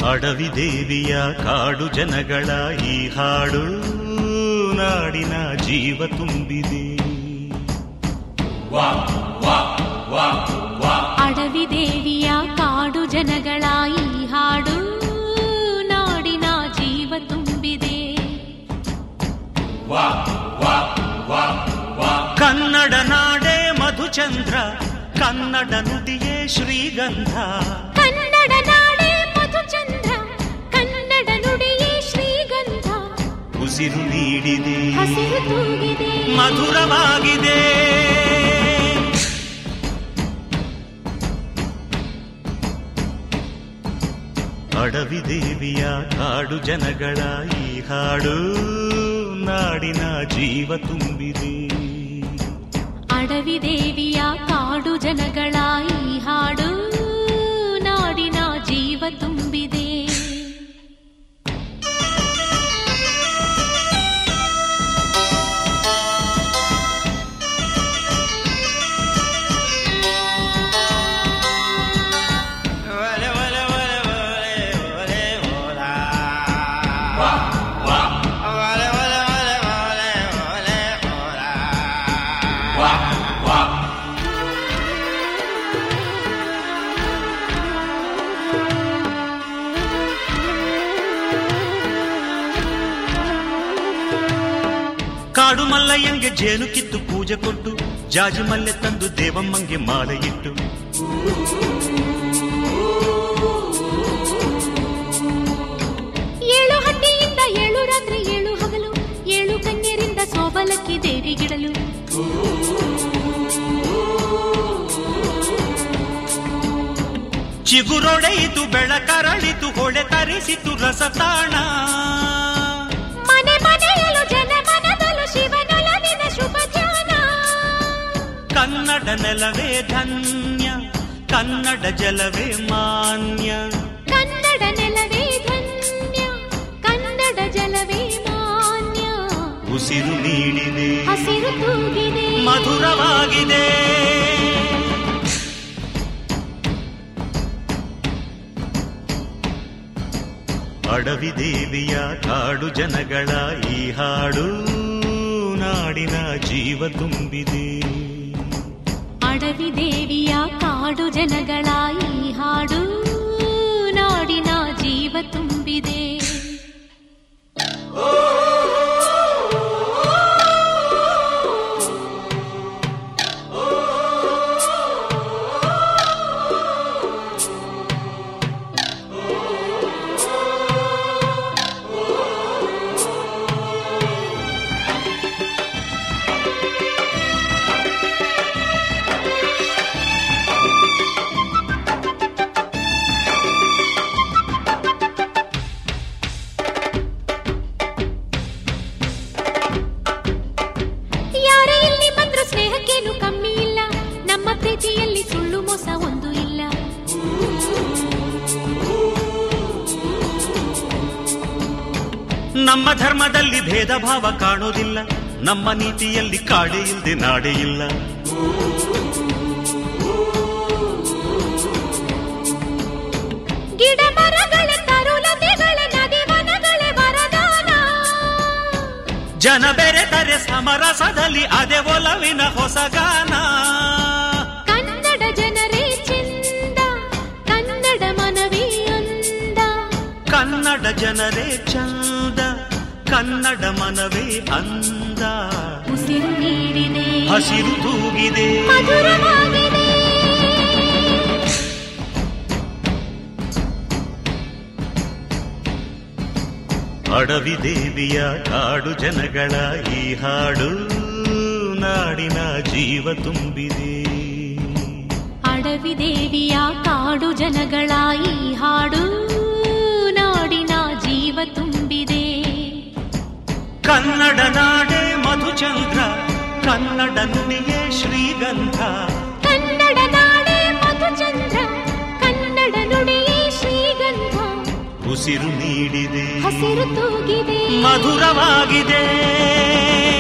ಅಡವಿ ದೇವಿಯ ಕಾಡು ಜನಗಳ ಈ ಹಾಡು ನಾಡಿನ ಜೀವ ತುಂಬಿದೆ ಅಡವಿ ದೇವಿಯ ಕಾಡು ಜನಗಳ ಈ ಹಾಡು ನಾಡಿನ ಜೀವ ತುಂಬಿದೆ ಕನ್ನಡ ನಾಡೇ ಮಧುಚಂದ್ರ ಕನ್ನಡ ನುಡಿಯೇ ಶ್ರೀಗಂಧ ಕನ್ನಡ ನಾಡೇ ಮಧುಚಂದ್ರ ಕನ್ನಡ ನುಡಿಯೇ ಶ್ರೀಗಂಧ ಉಸಿರು ನೀಡಿದೆ ಹಸಿರು ತೂಗಿದೆ ಮಧುರವಾಗಿದೆ ಅಡವಿ ದೇವಿಯ ಕಾಡು ಜನಗಳ ಈ ಹಾಡು ನಾಡಿನ ಜೀವ ತುಂಬಿದೆ ಅಡವಿ ದೇವಿಯ ಕಾಡು ಜನಗಳ ಈ ಹಾಡು ನಾಡಿನ ಜೀವ ತುಂಬಿದೆ ಕಾಡು ಮಲ್ಲಯ್ಯಂಗೆ ಜೇನು ಕಿತ್ತು ಪೂಜೆ ಕೊಟ್ಟು ಜಾಜಿ ಮಲ್ಲೆ ತಂದು ದೇವಮ್ಮಂಗೆ ಮಾಲೆ ಇಟ್ಟು ಏಳು ಹಟ್ಟಿಯಿಂದ ಏಳು ರಾತ್ರಿ ಏಳು ಹಗಲು ಏಳು ಕನ್ಯರಿಂದ ಸೋಬಲಕ್ಕಿ ದೇವಿಗಿಡಲು ಚಿಗುರೊಡೆಯಿತು ಬೆಳಕರಳಿತು ಹೊಳೆ ತರಿಸಿತು ರಸತಾಣ ಮನೆ ಮನೆಯಲು ಜನ ಮನದಲು ಶಿವನೊಲವಿನ ಶುಭ ಜಾನ ಕನ್ನಡ ನೆಲವೇ ಧನ್ಯ ಕನ್ನಡ ಜಲವೇ ಮಾನ್ಯ ಕನ್ನಡ ನೆಲವೇ ಧನ್ಯ ಕನ್ನಡ ಜಲವೇ ಮಾನ್ಯ ಉಸಿರು ನೀಡಿದೆ ಹಸಿರು ತೂಗಿದೆ ಮಧುರವಾಗಿದೆ ಅಡವಿ ದೇವಿಯ ಕಾಡು ಜನಗಳ ಈ ಹಾಡು ನಾಡಿನ ಜೀವ ತುಂಬಿದೆ ಅಡವಿ ದೇವಿಯ ಕಾಡು ಜನಗಳ ಈ ಹಾಡು ನಾಡಿನ ಜೀವ ತುಂಬಿದೆ ಯಾರೇ ಇಲ್ಲಿ ಬಂದ್ರು ಸ್ನೇಹಕ್ಕೇನು ಕಮ್ಮಿ ಇಲ್ಲ ನಮ್ಮ ಪ್ರೀತಿಯಲ್ಲಿ ಸುಳ್ಳು ಮೋಸ ಒಂದು ಇಲ್ಲ ನಮ್ಮ ಧರ್ಮದಲ್ಲಿ ಭೇದ ಭಾವ ಕಾಣೋದಿಲ್ಲ ನಮ್ಮ ನೀತಿಯಲ್ಲಿ ಕಾಡೆ ಇಲ್ಲದೆ ನಾಡೆ ಇಲ್ಲ ಗಿಡ ಮರಗಳ ತರುಲತೆಗಳ ನದಿ ವನಗಳ ವರದಾನ ಜನ ಬೆರೆತರೆ ಸಮರಸದಲ್ಲಿ ಅದೇ ಒಲವಿನ ಹೊಸಗಾನ ಕನ್ನಡ ಜನರೇ ಚೆಂದ ಕನ್ನಡ ಮನವೇ ಅಂದ ಕನ್ನಡ ಜನರೇ ಚಂದ ಕನ್ನಡ ಮನವೇ ಅಂದ ಉಸಿರು ನೀಡಿದೆ ಹಸಿರು ತೂಗಿದೆ ಮಧುರವಾಗಿದೆ ಅಡವಿ ದೇವಿಯ ಕಾಡು ಜನಗಳ ಈ ಹಾಡು ನಾಡಿನ ಜೀವ ತುಂಬಿದೆ ಅಡವಿ ದೇವಿಯ ಕಾಡು ಜನಗಳ ಈ ಹಾಡು ನಾಡಿನ ಜೀವ ತುಂಬಿದೆ ಕನ್ನಡ ನಾಡೇ ಮಧುಚಂದ್ರ ಕನ್ನಡ ನುಡಿಯೇ ಶ್ರೀಗಂಧ ಕನ್ನಡ ನಾಡೇ ಮಧುಚಂದ್ರ ಕನ್ನಡ ನುಡಿಯೇ ಶ್ರೀಗಂಧ ಉಸಿರು ನೀಡಿದೆ ಹಸಿರು ತೂಗಿದೆ ಮಧುರವಾಗಿದೆ